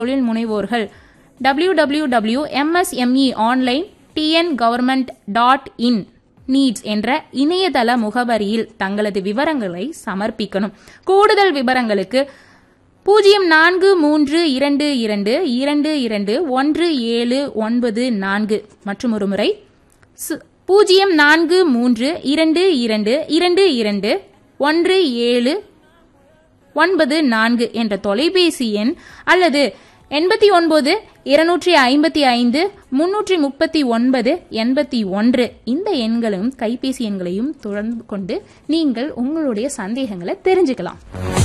தொழில் முனைவோர்கள் W W W MSME online TN government dot in needs என்ற இணையதள முகவரியில் தங்களது விவரங்களை சமர்ப்பிக்கணும் கூடுதல் விவரங்களுக்கு பூஜ்ஜியம் நான்கு மூன்று இரண்டு இரண்டு இரண்டு இரண்டு ஒன்று ஏழு ஒன்பது நான்கு மற்றும் ஒரு முறை சு- பூஜ்ஜியம் நான்கு மூன்று இரண்டு இரண்டு இரண்டு இரண்டு ஒன்று ஏழு ஒன்பது நான்கு என்ற தொலைபேசி எண் அல்லது எண்பத்தி ஒன்பது இருநூற்றி ஐம்பத்தி ஐந்து முன்னூற்றி முப்பத்தி ஒன்பது எண்பத்தி ஒன்று இந்த எண்களும் கைபேசி எண்களையும் தொடர்பு கொண்டு நீங்கள் உங்களுடைய சந்தேகங்களை தெரிஞ்சுக்கலாம்